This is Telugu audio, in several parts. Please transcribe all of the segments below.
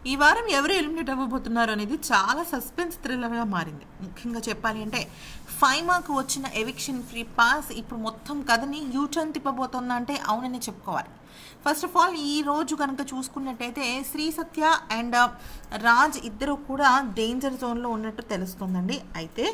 ఈ వారం ఎవరు ఎలిమినేట్ అవ్వబోతున్నారు అనేది చాలా సస్పెన్స్ థ్రిల్లర్గా మారింది ముఖ్యంగా చెప్పాలి అంటే ఫైమాకు వచ్చిన ఎవిక్షన్ ఫ్రీ పాస్ ఇప్పుడు మొత్తం కథని యూటర్న్ తిప్పబోతుందా అంటే అవునని చెప్పుకోవాలి ఫస్ట్ ఆఫ్ ఆల్ ఈ రోజు కనుక చూసుకున్నట్టయితే శ్రీ సత్య అండ్ రాజ్ ఇద్దరు కూడా డేంజర్ జోన్లో ఉన్నట్టు తెలుస్తుందండి అయితే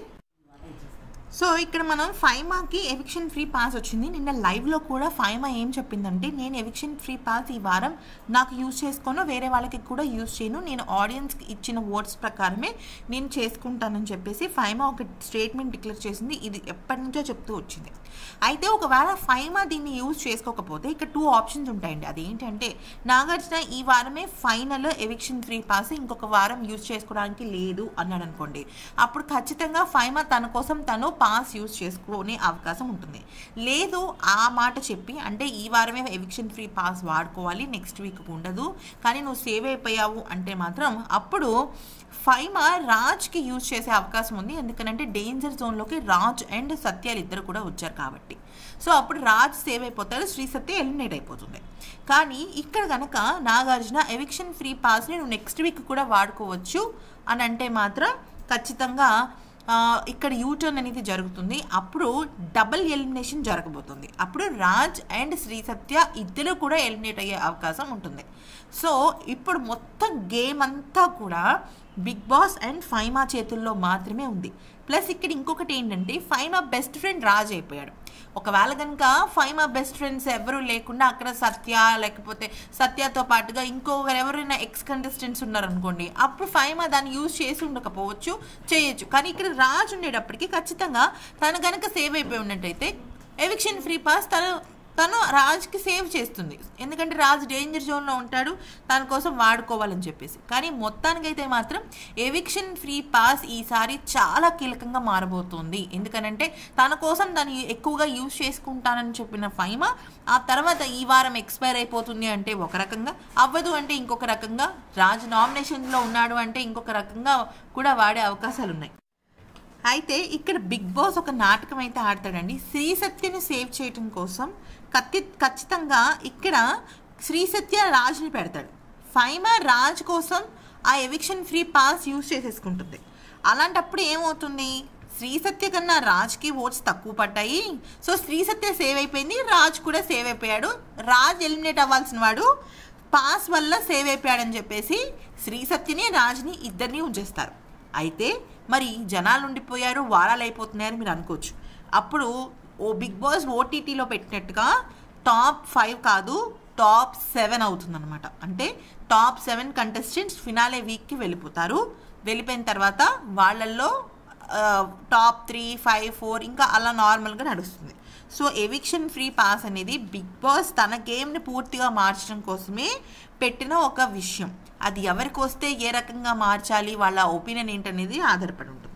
సో ఇక్కడ మనం ఫైమాకి ఎవిక్షన్ ఫ్రీ పాస్ వచ్చింది నిన్న లైవ్లో కూడా ఫైమా ఏం చెప్పిందంటే నేను ఎవిక్షన్ ఫ్రీ పాస్ ఈ వారం నాకు యూజ్ చేసుకోను వేరే వాళ్ళకి కూడా యూజ్ చేయను నేను ఆడియన్స్కి ఇచ్చిన వర్డ్స్ ప్రకారమే నేను చేసుకుంటానని చెప్పేసి ఫైమా ఒక స్టేట్మెంట్ డిక్లేర్ చేసింది ఇది ఎప్పటి నుంచో చెప్తూ వచ్చింది అయితే ఒకవేళ ఫైమా దీన్ని యూజ్ చేసుకోకపోతే ఇక్కడ టూ ఆప్షన్స్ ఉంటాయండి అదేంటంటే నాగార్జున ఈ వారమే ఫైనల్ ఎవిక్షన్ ఫ్రీ పాస్ ఇంకొక వారం యూజ్ చేసుకోవడానికి లేదు అన్నాడు అనుకోండి అప్పుడు ఖచ్చితంగా ఫైమా తన కోసం తను పాస్ యూజ్ చేసుకునే అవకాశం ఉంటుంది లేదు ఆ మాట చెప్పి అంటే ఈ వారమే ఎవిక్షన్ ఫ్రీ పాస్ వాడుకోవాలి నెక్స్ట్ వీక్ ఉండదు కానీ నువ్వు సేవ్ అయిపోయావు అంటే మాత్రం అప్పుడు ఫైమా రాజ్కి యూజ్ చేసే అవకాశం ఉంది ఎందుకంటే డేంజర్ జోన్లోకి రాజ్ అండ్ సత్యాలు ఇద్దరు కూడా వచ్చారు కాబట్టి సో అప్పుడు రాజ్ సేవ్ అయిపోతాడు శ్రీ సత్య ఎలిమినేట్ అయిపోతుంది కానీ ఇక్కడ కనుక నాగార్జున ఎవిక్షన్ ఫ్రీ పాస్ని నువ్వు నెక్స్ట్ వీక్ కూడా వాడుకోవచ్చు అని అంటే మాత్రం ఖచ్చితంగా ఆ, ఇక్కడ యూటర్న్ అనేది జరుగుతుంది అప్పుడు డబుల్ ఎలిమినేషన్ జరగబోతుంది అప్పుడు రాజ్ అండ్ శ్రీ సత్య ఇద్దరు కూడా ఎలిమినేట్ అయ్యే అవకాశం ఉంటుంది సో ఇప్పుడు మొత్తం గేమ్ అంతా కూడా బిగ్ బాస్ అండ్ ఫైమా చేతుల్లో మాత్రమే ఉంది ప్లస్ ఇక్కడ ఇంకొకటి ఏంటంటే ఫైమా బెస్ట్ ఫ్రెండ్ రాజ్ అయిపోయాడు ఒకవేళ కనుక ఫైమా బెస్ట్ ఫ్రెండ్స్ ఎవరు లేకుండా అక్కడ సత్య లేకపోతే సత్యతో పాటుగా ఇంకొకరు ఎవరైనా ఎక్స్ కంటెస్టెంట్స్ ఉన్నారనుకోండి అప్పుడు ఫైమా దాన్ని యూజ్ చేసి ఉండకపోవచ్చు చేయొచ్చు కానీ ఇక్కడ రాజ్ ఉండేటప్పటికి ఖచ్చితంగా తను కనుక సేవ్ అయిపోయి ఉన్నట్టయితే ఎవిక్షన్ ఫ్రీ పాస్ తను తను రాజ్కి సేవ్ చేస్తుంది ఎందుకంటే రాజ్ డేంజర్ జోన్లో ఉంటాడు తన కోసం వాడుకోవాలని చెప్పేసి కానీ మొత్తానికైతే మాత్రం ఎవిక్షన్ ఫ్రీ పాస్ ఈసారి చాలా కీలకంగా మారబోతుంది ఎందుకనంటే తన కోసం దాన్ని ఎక్కువగా యూజ్ చేసుకుంటానని చెప్పిన ఫైమా ఆ తర్వాత ఈ వారం ఎక్స్పైర్ అయిపోతుంది అంటే ఒక రకంగా అవ్వదు అంటే ఇంకొక రకంగా రాజ్ నామినేషన్లో ఉన్నాడు అంటే ఇంకొక రకంగా కూడా వాడే అవకాశాలు ఉన్నాయి అయితే ఇక్కడ బిగ్ బాస్ ఒక నాటకం అయితే ఆడతాడండి శ్రీ సత్యని సేవ్ చేయటం కోసం కత్తి ఖచ్చితంగా ఇక్కడ శ్రీ సత్య రాజ్ని పెడతాడు ఫైమా రాజ్ కోసం ఆ ఎవిక్షన్ ఫ్రీ పాస్ యూజ్ చేసేసుకుంటుంది అలాంటప్పుడు ఏమవుతుంది శ్రీ సత్య కన్నా రాజ్కి ఓట్స్ తక్కువ పడ్డాయి సో శ్రీ సత్య సేవ్ అయిపోయింది రాజ్ కూడా సేవ్ అయిపోయాడు రాజ్ ఎలిమినేట్ అవ్వాల్సిన వాడు పాస్ వల్ల సేవ్ అయిపోయాడని చెప్పేసి శ్రీ సత్యని రాజ్ని ఇద్దరిని ఉంచేస్తారు అయితే మరి జనాలు ఉండిపోయారు వారాలు అయిపోతున్నాయని మీరు అనుకోవచ్చు అప్పుడు ఓ బిగ్ బాస్ ఓటీటీలో పెట్టినట్టుగా టాప్ ఫైవ్ కాదు టాప్ సెవెన్ అవుతుందన్నమాట అంటే టాప్ సెవెన్ కంటెస్టెంట్స్ ఫినాలే వీక్కి వెళ్ళిపోతారు వెళ్ళిపోయిన తర్వాత వాళ్ళల్లో టాప్ త్రీ ఫైవ్ ఫోర్ ఇంకా అలా నార్మల్గా నడుస్తుంది సో ఎవిక్షన్ ఫ్రీ పాస్ అనేది బిగ్ బాస్ తన గేమ్ని పూర్తిగా మార్చడం కోసమే పెట్టిన ఒక విషయం అది ఎవరికి వస్తే ఏ రకంగా మార్చాలి వాళ్ళ ఒపీనియన్ ఏంటనేది ఆధారపడి ఉంటుంది